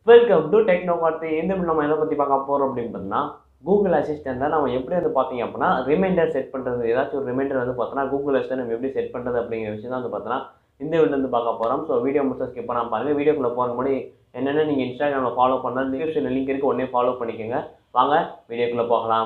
welcome to techno பார்த்து இந்த video நம்ம எதை பற்றி பார்க்க போகிறோம் அப்படின்னு பார்த்தீங்கன்னா கூகுள் அசிஸ்டண்ட்டை நம்ம எப்படி வந்து பார்த்தீங்க அப்படின்னா ரிமைண்டர் செட் பண்ணுறது ஏதாச்சும் ஒரு ரிமைண்டர் வந்து பார்த்தோன்னா கூகுள் அசிஸ்டன்ட் நம்ம எப்படி செட் பண்ணுறது அப்படிங்கிற விஷயம் தான் வந்து பார்த்தோன்னா இந்த வீடியோ வந்து பார்க்க போகிறோம் ஸோ வீடியோ முடிச்சு ஸ்கிப் பண்ணாம பாருங்கள் வீடியோக்குள்ளே போகிற முன்னாடி என்னென்ன நீங்கள் இன்ஸ்டாகிராமில் ஃபாலோ பண்ணால் டிஸ்கிரிப்ஷனில் லிங்க் இருக்குது உடனே ஃபாலோ பண்ணிக்கோங்க வாங்க வீடியோக்குள்ளே போகலாம்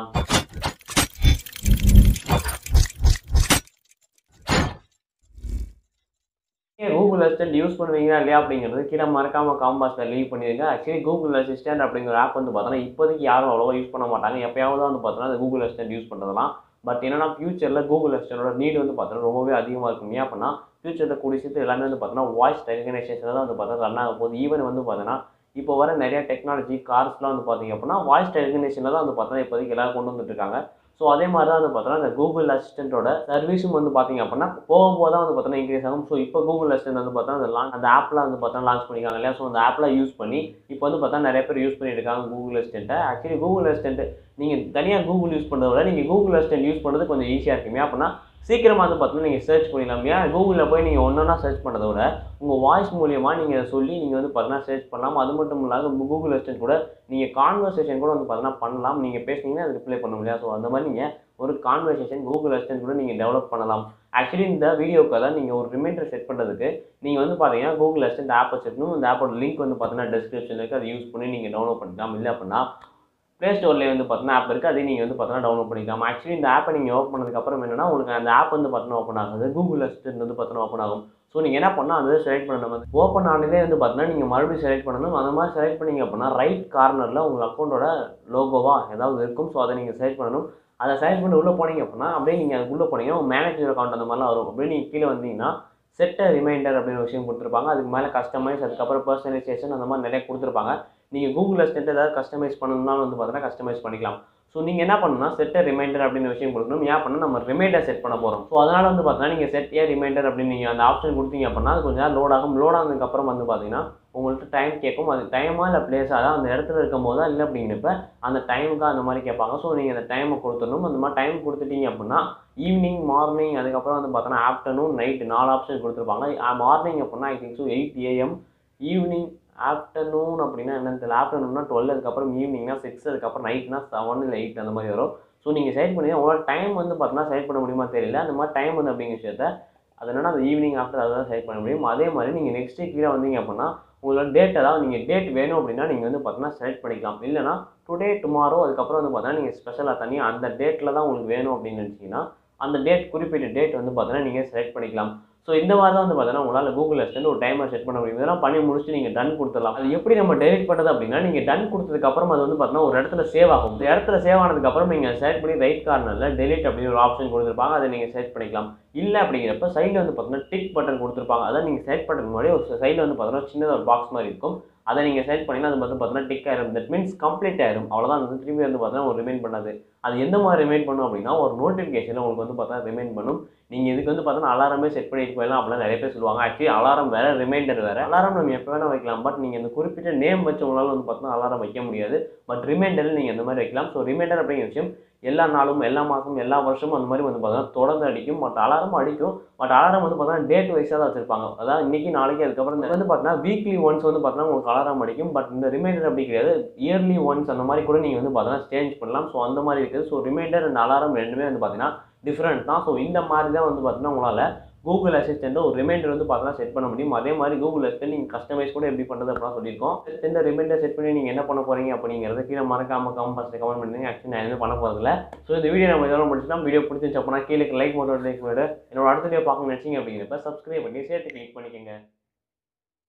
கூகுள் அசிஸ்டன்ட் யூஸ் பண்ணுவீங்களா இல்லையா அப்படிங்கிறது கீழே மறக்காம காம்பாஸில் லீவ் பண்ணிடுங்க ஆக்சுவலி கூகுள் அசிஸ்டன்ட் அப்படிங்கிற ஆப் வந்து பார்த்தோன்னா இப்போதைக்கு யாரும் அவ்வளோவா யூஸ் பண்ண மாட்டாங்க எப்பயாவது தான் வந்து பார்த்தோன்னா அந்த கூகுள் அசிஸ்டன்ட் யூஸ் பண்ணுறதுலாம் பட் என்னன்னா ஃபியூச்சரில் கூகுள் அசிஸ்டன்டோட நீட் வந்து பார்த்தோன்னா ரொம்பவே அதிகமாக இருக்கும் ஏன் அப்படின்னா ஃபியூச்சரில் கூடிய சீக்கிரம் எல்லாமே வந்து பார்த்தோன்னா வாய்ஸ் ரெகனைசேஷன் தான் வந்து பார்த்தா ரன் ஆக போகுது ஈவன் வந்து பார்த்தோன்னா இப்போ வர நிறைய டெக்னாலஜி கார்ஸ்லாம் வந்து பார்த்தீங்க அப்படின்னா வாய்ஸ் ரெகனைசேஷனில் தான் வந்து பார்த்தோன்னா இப்போதைக்கு எல்லாரும் கொண்டு வந்துட்டு இருக்காங்க ஸோ அதே மாதிரி தான் வந்து பார்த்தோன்னா இந்த கூகுள் அசிஸ்டண்ட்டோட சர்வீஸும் வந்து பார்த்தீங்க அப்படின்னா போக போக தான் வந்து பார்த்தோன்னா இன்க்ரீஸ் ஆகும் ஸோ இப்போ கூகுள் அசிஸ்டன்ட் வந்து பார்த்தா அந்த லான்ச் அந்த ஆப்லாம் வந்து பார்த்தா லான்ச் பண்ணிருக்காங்க இல்லையா ஸோ அந்த ஆப்லாம் யூஸ் பண்ணி இப்போ வந்து பார்த்தா நிறைய பேர் யூஸ் பண்ணிட்டு இருக்காங்க கூகுள் அசிஸ்டண்ட்டை ஆக்சுவலி கூகுள் அசிஸ்டன்ட் நீங்கள் தனியாக கூகுள் யூஸ் பண்ணுறத விட நீங்கள் கூகுள் அசிஸ்டன்ட் யூஸ் பண்ணுறது கொஞ்சம் ஈஸியாக இருக்குமே அப்படின்னா சீக்கிரமாக வந்து பார்த்தீங்கன்னா நீங்கள் சர்ச் பண்ணிடலாம் ஏன் கூகுளில் போய் நீங்கள் ஒன்றா சர்ச் பண்ணுறத விட உங்கள் வாய்ஸ் மூலியமாக நீங்கள் அதை சொல்லி நீங்கள் வந்து பார்த்தீங்கன்னா சர்ச் பண்ணலாம் அது மட்டும் இல்லாத கூகுள் அசிஸ்டன்ட் கூட நீங்கள் கான்வர்சேஷன் கூட வந்து பார்த்தீங்கன்னா பண்ணலாம் நீங்கள் பேசுனீங்கன்னா அது ரிப்ளை பண்ண முடியாது ஸோ அந்த மாதிரி நீங்கள் ஒரு கான்வர்சேஷன் கூகுள் அசிஸ்டன்ட் கூட நீங்கள் டெவலப் பண்ணலாம் ஆக்சுவலி இந்த வீடியோக்கு தான் நீங்கள் ஒரு ரிமைண்டர் செட் பண்ணுறதுக்கு நீங்கள் வந்து பார்த்தீங்கன்னா கூகுள் அசிஸ்டன்ட் ஆப் வச்சுருக்கணும் இந்த ஆப்போட லிங்க் வந்து பார்த்தீங்கன்னா டிஸ்கிரிப்ஷனில் இருக்குது அதை யூஸ் பண்ணி நீங்கள் டவுன்லோட் பண்ணிக்கலாம் இல்லை அப்படின்னா ப்ளே ஸ்டோர்லேயே வந்து பார்த்தீங்கன்னா ஆப் இருக்குது அதையும் நீங்கள் வந்து பார்த்தீங்கன்னா டவுன்லோட் பண்ணிக்கலாம் ஆக்சுவலி இந்த ஆப்பை நீங்கள் ஓப்பன் பண்ணதுக்கப்புறம் என்னன்னா உங்களுக்கு அந்த ஆப் வந்து பார்த்தீங்கன்னா ஓப்பன் ஆகுது கூகுள் அசிஸ்டன்ட் வந்து பார்த்தீங்கன்னா ஓப்பன் ஆகும் ஸோ நீங்கள் என்ன பண்ணால் அந்த செலக்ட் பண்ணணும் வந்து ஓப்பன் ஆனதே வந்து பார்த்தீங்கன்னா நீங்கள் மறுபடியும் செலக்ட் பண்ணணும் அந்த மாதிரி செலக்ட் பண்ணீங்க அப்படின்னா ரைட் கார்னரில் உங்கள் அக்கௌண்ட்டோட லோகோவா ஏதாவது இருக்கும் ஸோ அதை நீங்கள் செலக்ட் பண்ணணும் அதை செலக்ட் பண்ணி உள்ளே போனீங்க அப்படின்னா அப்படியே நீங்கள் அது உள்ளே போனீங்கன்னா உங்கள் மேனேஜர் அக்கௌண்ட் அந்த மாதிரிலாம் வரும் அப்படியே நீங்கள் கீழே வந்தீங்கன்னா செட்ட ரிமைண்டர் அப்படின்னு ஒரு விஷயம் கொடுத்துருப்பாங்க அதுக்கு மேலே கஸ்டமைஸ் அதுக்கப்புறம் பர்சனலைசேஷன் அந்த மாதிரி நிறைய கொடுத்துருப்பாங்க நீங்கள் கூகுள் அசிஸ்டன்ட் ஏதாவது கஸ்டமைஸ் பண்ணணும்னாலும் வந்து பார்த்தீங்கன்னா கஸ்டமைஸ் பண்ணிக்கலாம் ஸோ நீங்கள் என்ன பண்ணணும்னா செட் ரிமைண்டர் அப்படின்னு விஷயம் கொடுக்கணும் ஏன் பண்ணால் நம்ம ரிமைண்டர் செட் பண்ண போகிறோம் ஸோ அதனால் வந்து பார்த்தீங்கன்னா நீங்கள் செட் ஏ ரிமைண்டர் அப்படின்னு நீங்கள் அந்த ஆப்ஷன் கொடுத்தீங்க அப்படின்னா அது கொஞ்சம் நேரம் லோட் ஆகும் லோட் ஆனதுக்கப்புறம் வந்து பார்த்தீங்கன்னா உங்கள்கிட்ட டைம் கேட்கும் அது டைமாக இல்லை பிளேஸாக தான் அந்த இடத்துல இருக்கும் போது இல்லை அப்படிங்கிறப்ப அந்த டைமுக்கு அந்த மாதிரி கேட்பாங்க ஸோ நீங்கள் அந்த டைமை கொடுத்துடணும் அந்த மாதிரி டைம் கொடுத்துட்டீங்க அப்படின்னா ஈவினிங் மார்னிங் அதுக்கப்புறம் வந்து பார்த்தோன்னா ஆஃப்டர்நூன் நைட் நாலு ஆப்ஷன் கொடுத்துருப்பாங்க மார்னிங் அப்படின்னா I think so eight AM evening afternoon அப்படின்னா என்னன்னு தெரியல ஆஃப்டர்நூன்னா டுவெல் அதுக்கப்புறம் ஈவினிங்னா சிக்ஸ் அதுக்கப்புறம் நைட்னா செவன் இல்லை எயிட் அந்த மாதிரி வரும் ஸோ நீங்கள் செலக்ட் பண்ணி உங்களோட டைம் வந்து பார்த்தீங்கன்னா செலக்ட் பண்ண முடியுமா தெரியல அந்த மாதிரி டைம் வந்து அப்படிங்கிற விஷயத்த அது என்னன்னா அந்த ஈவினிங் ஆஃப்டர் அதை தான் செலக்ட் பண்ண முடியும் அதே மாதிரி நீங்கள் நெக்ஸ்ட் வீக் கீழே வந்தீங்க அப்படின்னா உங்களோட டேட் அதாவது நீங்கள் டேட் வேணும் அப்படின்னா நீங்கள் வந்து பார்த்தீங்கன்னா செலக்ட் பண்ணிக்கலாம் இல்லைனா டுடே டுமாரோ அதுக்கப்புறம் வந்து பார்த்தீங்கன்னா நீங்கள் ஸ்பெஷலாக தனியாக அந்த டேட்டில் தான் உங்களுக்கு வேணும் அப்படின்னு நினச்சிங்கன்னா அந்த டேட் குறிப்பிட்ட டேட் வந்து பார்த்தீங்கன்னா நீங்கள் செலக்ட் பண்ணிக்கலாம் ஸோ இந்த மாதிரி தான் வந்து பார்த்தீங்கன்னா உங்களால் கூகுள் அசிஸ்டன்ட் ஒரு டைமர் செட் பண்ண முடியும் இதெல்லாம் பண்ணி முடிச்சுட்டு நீங்கள் டன் கொடுத்துடலாம் அது எப்படி நம்ம டெலிட் பண்ணுறது அப்படின்னா நீங்கள் டன் கொடுத்ததுக்கப்புறம் அது வந்து பார்த்தீங்கன்னா ஒரு இடத்துல சேவ் ஆகும் இந்த இடத்துல சேவ் ஆனதுக்கப்புறம் நீங்கள் செலக்ட் பண்ணி ரைட் கார்னரில் டெலிட் அப்படின்னு ஒரு ஆப்ஷன் கொடுத்துருப்பாங்க அதை நீங்கள் செலக்ட் பண்ணிக்கலாம் இல்லை அப்படிங்கிறப்ப சைடில் வந்து பார்த்தீங்கன்னா டிக் பட்டன் கொடுத்துருப்பாங்க அதான் நீங்கள் செலக்ட் பண்ணுறதுக்கு முன்னாடி ஒரு சைடில் வந்து பார்த்தீங்கன்னா சின்னதாக ஒரு பாக்ஸ் மாதிரி இருக்கும் அதை நீங்கள் செலக்ட் பண்ணிங்கன்னா அது வந்து பார்த்தீங்கன்னா டிக் ஆயிரும் தட் மீன்ஸ் கம்ப்ளீட் ஆயிரும் அவ்வளோதான் வந்து திரும்பி வந்து பார்த்தீங்கன்னா ஒரு ரிமைண்ட் பண்ணாது அது எந்த மாதிரி ரிமைண்ட் பண்ணும் அப்படின்னா ஒரு நோட்டிஃபிகேஷனில் உங்களுக்கு வந்து பார்த்தா ரிமைண்ட் பண்ணும் நீங்கள் இதுக்கு வந்து பார்த்தீங்கன்னா அலாரமே செட் பண்ணிட்டு போயிடலாம் அப்படிலாம் நிறைய பேர் சொல்லுவாங்க ஆக்சுவலி அலாரம் வேறு ரிமைண்டர் வேறு அலாரம் நம்ம எப்போ வேணால் வைக்கலாம் பட் நீங்கள் இந்த குறிப்பிட்ட நேம் வச்சு உங்களால் வந்து பார்த்தீங்கன்னா அலாரம் வைக்க முடியாது பட் ரிமைண்டரில் நீங்கள் இந்த மாதிரி வைக்கலாம் ஸோ ரிமைண்டர் அப்படிங்கிற விஷயம் எல்லா நாளும் எல்லா மாதமும் எல்லா வருஷமும் அந்த மாதிரி வந்து பார்த்தீங்கன்னா தொடர்ந்து அடிக்கும் பட் அலாரம் அடிக்கும் பட் அலாரம் வந்து பார்த்தீங்கன்னா டேட் வைஸாக தான் வச்சிருப்பாங்க அதாவது இன்னைக்கு நாளைக்கு அதுக்கப்புறம் இந்த வந்து பார்த்தீங்கன்னா வீக்லி ஒன்ஸ் வந்து பார்த்தீங்கன்னா உங்களுக்கு அலாரம் அடிக்கும் பட் இந்த ரிமைண்டர் அப்படி கிடையாது இயர்லி ஒன்ஸ் அந்த மாதிரி கூட நீங்கள் வந்து பார்த்தீங்கன்னா சேஞ்ச் பண்ணலாம் ஸோ அந்த மாதிரி இருக்குது ஸோ ரிமைண்டர் அண்ட் அலாரம் ரெண்டுமே வந்து பார்த்தீங்கன்னா டிஃப்ரெண்ட் தான் ஸோ இந்த மாதிரி தான் வந்து பார்த்தீங்கன்னா உங்களால் கூகுள் அசிஸ்டன்ட் ஒரு ரிமைண்டர் வந்து பார்த்தீங்கன்னா செட் பண்ண முடியும் அதே மாதிரி கூகுள் அசிஸ்டன்ட் நீங்கள் கஸ்டமைஸ் கூட எப்படி பண்ணுறது அப்படிலாம் சொல்லியிருக்கோம் இந்த ரிமைண்டர் செட் பண்ணி நீங்கள் என்ன பண்ண போகிறீங்க அப்படிங்கிறத கீழே மறக்காம கமெண்ட் பாக்ஸில் கமெண்ட் பண்ணுங்க ஆக்சுவலி நான் எதுவும் பண்ண போகிறதில்ல ஸோ இந்த வீடியோ நம்ம இதெல்லாம் முடிச்சுட்டா வீடியோ பிடிச்சிருச்சு அப்படின்னா கீழே லைக் மட்டும் லைக் பண்ணிட்டு என்னோட அடுத்த வீடியோ பார்க்கணும்னு நினச்சிங்க அப்படிங்கிறப்ப சப்ஸ்கிரைப் பண்ணி சேர்த்து கிளிக் பண்ணிக்கோங்க